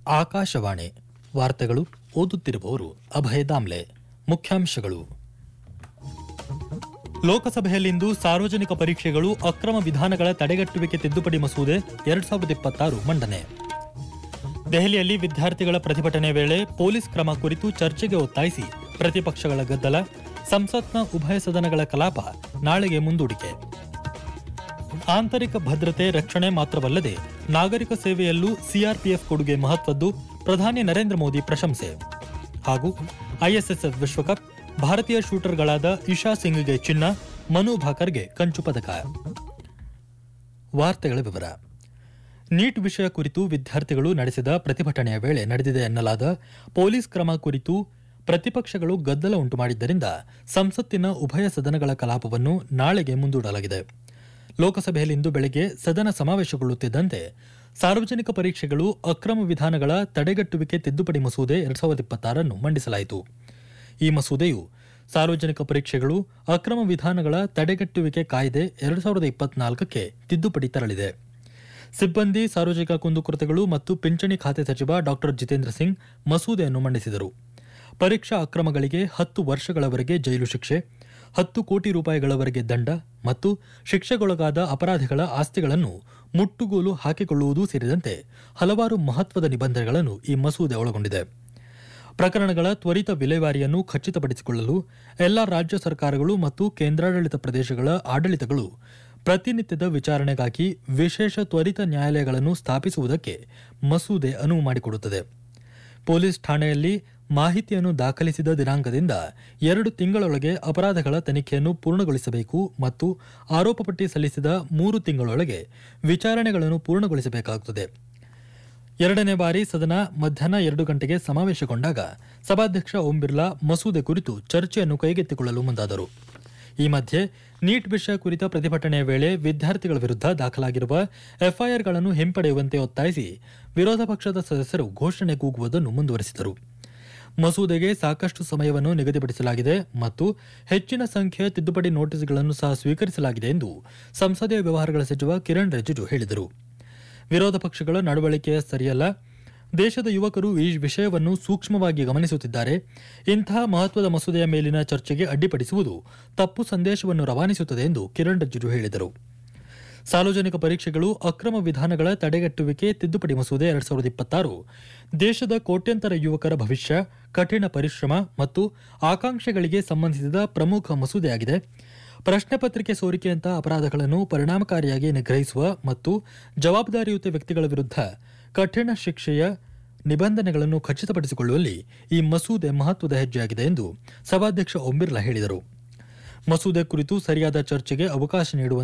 ಆಕಾಶವಾಣಿ ವಾರ್ತೆಗಳು ಓದುತ್ತಿರುವವರು ಅಭಯ ದಾಮ್ಲೆ ಮುಖ್ಯಾಂಶಗಳು ಲೋಕಸಭೆಯಲ್ಲಿಂದು ಸಾರ್ವಜನಿಕ ಪರೀಕ್ಷೆಗಳು ಅಕ್ರಮ ವಿಧಾನಗಳ ತಡೆಗಟ್ಟುವಿಕೆ ತಿದ್ದುಪಡಿ ಮಸೂದೆ ಎರಡ್ ಸಾವಿರದ ಇಪ್ಪತ್ತಾರು ಮಂಡನೆ ದೆಹಲಿಯಲ್ಲಿ ವಿದ್ಯಾರ್ಥಿಗಳ ಪ್ರತಿಭಟನೆ ವೇಳೆ ಪೊಲೀಸ್ ಕ್ರಮ ಕುರಿತು ಚರ್ಚೆಗೆ ಒತ್ತಾಯಿಸಿ ಪ್ರತಿಪಕ್ಷಗಳ ಗದ್ದಲ ಸಂಸತ್ನ ಉಭಯ ಸದನಗಳ ಕಲಾಪ ನಾಳೆಗೆ ಮುಂದೂಡಿಕೆ ಆಂತರಿಕ ಭದ್ರತೆ ರಕ್ಷಣೆ ಮಾತ್ರವಲ್ಲದೆ ನಾಗರಿಕ ಸೇವೆಯಲ್ಲೂ ಸಿಆರ್ಪಿಎಫ್ ಕೊಡುಗೆ ಮಹತ್ವದ್ದು ಪ್ರಧಾನಿ ನರೇಂದ್ರ ಮೋದಿ ಪ್ರಶಂಸೆ ಹಾಗೂ ಐಎಸ್ಎಸ್ಎಫ್ ವಿಶ್ವಕಪ್ ಭಾರತೀಯ ಶೂಟರ್ಗಳಾದ ಇಶಾ ಸಿಂಗ್ಗೆ ಚಿನ್ನ ಮನು ಭಾಕರ್ಗೆ ಕಂಚು ಪದಕ ವಾರ್ತೆಗಳ ವಿವರ ನೀಟ್ ವಿಷಯ ಕುರಿತು ವಿದ್ಯಾರ್ಥಿಗಳು ನಡೆಸಿದ ಪ್ರತಿಭಟನೆಯ ವೇಳೆ ನಡೆದಿದೆ ಎನ್ನಲಾದ ಪೊಲೀಸ್ ಕ್ರಮ ಕುರಿತು ಪ್ರತಿಪಕ್ಷಗಳು ಗದ್ದಲ ಉಂಟುಮಾಡಿದ್ದರಿಂದ ಸಂಸತ್ತಿನ ಉಭಯ ಸದನಗಳ ಕಲಾಪವನ್ನು ನಾಳೆಗೆ ಮುಂದೂಡಲಾಗಿದೆ ಲೋಕಸಭೆಯಲ್ಲಿಂದು ಬೆಳಗ್ಗೆ ಸದನ ಸಮಾವೇಶಗೊಳ್ಳುತ್ತಿದ್ದಂತೆ ಸಾರ್ವಜನಿಕ ಪರೀಕ್ಷೆಗಳು ಅಕ್ರಮ ವಿಧಾನಗಳ ತಡೆಗಟ್ಟುವಿಕೆ ತಿದ್ದುಪಡಿ ಮಸೂದೆ ಎರಡ್ ಸಾವಿರದ ಇಪ್ಪತ್ತಾರನ್ನು ಮಂಡಿಸಲಾಯಿತು ಈ ಮಸೂದೆಯು ಸಾರ್ವಜನಿಕ ಪರೀಕ್ಷೆಗಳು ಅಕ್ರಮ ವಿಧಾನಗಳ ತಡೆಗಟ್ಟುವಿಕೆ ಕಾಯ್ದೆ ಎರಡ್ ಸಾವಿರದ ಇಪ್ಪತ್ನಾಲ್ಕಕ್ಕೆ ತಿದ್ದುಪಡಿ ತರಲಿದೆ ಸಿಬ್ಬಂದಿ ಸಾರ್ವಜನಿಕ ಕುಂದುಕೊರತೆಗಳು ಮತ್ತು ಪಿಂಚಣಿ ಖಾತೆ ಸಚಿವ ಡಾಕ್ಟರ್ ಜಿತೇಂದ್ರ ಸಿಂಗ್ ಮಸೂದೆಯನ್ನು ಮಂಡಿಸಿದರು ಪರೀಕ್ಷಾ ಅಕ್ರಮಗಳಿಗೆ ಹತ್ತು ವರ್ಷಗಳವರೆಗೆ ಜೈಲು ಶಿಕ್ಷೆ ಹತ್ತು ಕೋಟಿ ರೂಪಾಯಿಗಳವರೆಗೆ ದಂಡ ಮತ್ತು ಶಿಕ್ಷೆಗೊಳಗಾದ ಅಪರಾಧಿಗಳ ಆಸ್ತಿಗಳನ್ನು ಮುಟ್ಟುಗೋಲು ಹಾಕಿಕೊಳ್ಳುವುದೂ ಸೇರಿದಂತೆ ಹಲವಾರು ಮಹತ್ವದ ನಿಬಂಧನೆಗಳನ್ನು ಈ ಮಸೂದೆ ಒಳಗೊಂಡಿದೆ ಪ್ರಕರಣಗಳ ತ್ವರಿತ ವಿಲೇವಾರಿಯನ್ನು ಖಚಿತಪಡಿಸಿಕೊಳ್ಳಲು ಎಲ್ಲಾ ರಾಜ್ಯ ಸರ್ಕಾರಗಳು ಮತ್ತು ಕೇಂದ್ರಾಡಳಿತ ಪ್ರದೇಶಗಳ ಆಡಳಿತಗಳು ಪ್ರತಿನಿತ್ಯದ ವಿಚಾರಣೆಗಾಗಿ ವಿಶೇಷ ತ್ವರಿತ ನ್ಯಾಯಾಲಯಗಳನ್ನು ಸ್ಥಾಪಿಸುವುದಕ್ಕೆ ಮಸೂದೆ ಅನುವು ಮಾಡಿಕೊಡುತ್ತದೆ ಪೊಲೀಸ್ ಠಾಣೆಯಲ್ಲಿ ಮಾಹಿತಿಯನ್ನು ದಾಖಲಿಸಿದ ದಿನಾಂಕದಿಂದ ಎರಡು ತಿಂಗಳೊಳಗೆ ಅಪರಾಧಗಳ ತನಿಖೆಯನ್ನು ಪೂರ್ಣಗೊಳಿಸಬೇಕು ಮತ್ತು ಆರೋಪ ಪಟ್ಟಿ ಸಲ್ಲಿಸಿದ ಮೂರು ತಿಂಗಳೊಳಗೆ ವಿಚಾರಣೆಗಳನ್ನು ಪೂರ್ಣಗೊಳಿಸಬೇಕಾಗುತ್ತದೆ ಎರಡನೇ ಬಾರಿ ಸದನ ಮಧ್ಯಾಹ್ನ ಎರಡು ಗಂಟೆಗೆ ಸಮಾವೇಶಗೊಂಡಾಗ ಸಭಾಧ್ಯಕ್ಷ ಓಂ ಬಿರ್ಲಾ ಮಸೂದೆ ಕುರಿತು ಚರ್ಚೆಯನ್ನು ಕೈಗೆತ್ತಿಕೊಳ್ಳಲು ಮುಂದಾದರು ಈ ಮಧ್ಯೆ ನೀಟ್ ವಿಷಯ ಕುರಿತ ಪ್ರತಿಭಟನೆಯ ವೇಳೆ ವಿದ್ಯಾರ್ಥಿಗಳ ವಿರುದ್ಧ ದಾಖಲಾಗಿರುವ ಎಫ್ಐಆರ್ಗಳನ್ನು ಹಿಂಪಡೆಯುವಂತೆ ಒತ್ತಾಯಿಸಿ ವಿರೋಧ ಪಕ್ಷದ ಸದಸ್ಯರು ಘೋಷಣೆ ಕೂಗುವುದನ್ನು ಮುಂದುವರೆಸಿದರು ಮಸೂದೆಗೆ ಸಾಕಷ್ಟು ಸಮಯವನ್ನು ನಿಗದಿಪಡಿಸಲಾಗಿದೆ ಮತ್ತು ಹೆಚ್ಚಿನ ಸಂಖ್ಯೆಯ ತಿದ್ದುಪಡಿ ನೋಟಿಸ್ಗಳನ್ನು ಸಹ ಸ್ವೀಕರಿಸಲಾಗಿದೆ ಎಂದು ಸಂಸದೀಯ ವ್ಯವಹಾರಗಳ ಸಚಿವ ಕಿರಣ್ ರಿಜಿಜು ಹೇಳಿದರು ವಿರೋಧ ಪಕ್ಷಗಳ ನಡವಳಿಕೆ ಸರಿಯಲ್ಲ ದೇಶದ ಯುವಕರು ಈ ವಿಷಯವನ್ನು ಸೂಕ್ಷ್ಮವಾಗಿ ಗಮನಿಸುತ್ತಿದ್ದಾರೆ ಇಂತಹ ಮಹತ್ವದ ಮಸೂದೆಯ ಮೇಲಿನ ಚರ್ಚೆಗೆ ಅಡ್ಡಿಪಡಿಸುವುದು ತಪ್ಪು ಸಂದೇಶವನ್ನು ರವಾನಿಸುತ್ತದೆ ಎಂದು ಕಿರಣ್ ರಿಜಿಜು ಹೇಳಿದರು ಸಾರ್ವಜನಿಕ ಪರೀಕ್ಷೆಗಳು ಅಕ್ರಮ ವಿಧಾನಗಳ ತಡೆಗಟ್ಟುವಿಕೆ ತಿದ್ದುಪಡಿ ಮಸೂದೆ ಎರಡ್ ಸಾವಿರದ ಇಪ್ಪತ್ತಾರು ದೇಶದ ಕೋಟ್ಯಂತರ ಯುವಕರ ಭವಿಷ್ಯ ಕಠಿಣ ಪರಿಶ್ರಮ ಮತ್ತು ಆಕಾಂಕ್ಷೆಗಳಿಗೆ ಸಂಬಂಧಿಸಿದ ಪ್ರಮುಖ ಮಸೂದೆಯಾಗಿದೆ ಪ್ರಶ್ನೆ ಪತ್ರಿಕೆ ಸೋರಿಕೆಯಂತಹ ಅಪರಾಧಗಳನ್ನು ಪರಿಣಾಮಕಾರಿಯಾಗಿ ನಿಗ್ರಹಿಸುವ ಮತ್ತು ಜವಾಬ್ದಾರಿಯುತ ವ್ಯಕ್ತಿಗಳ ವಿರುದ್ಧ ಕಠಿಣ ಶಿಕ್ಷೆಯ ನಿಬಂಧನೆಗಳನ್ನು ಖಚಿತಪಡಿಸಿಕೊಳ್ಳುವಲ್ಲಿ ಈ ಮಸೂದೆ ಮಹತ್ವದ ಹೆಜ್ಜೆಯಾಗಿದೆ ಎಂದು ಸಭಾಧ್ಯಕ್ಷ ಓಂ ಬಿರ್ಲಾ ಹೇಳಿದರು ಮಸೂದೆ ಕುರಿತು ಸರಿಯಾದ ಚರ್ಚೆಗೆ ಅವಕಾಶ ನೀಡುವಂತೆ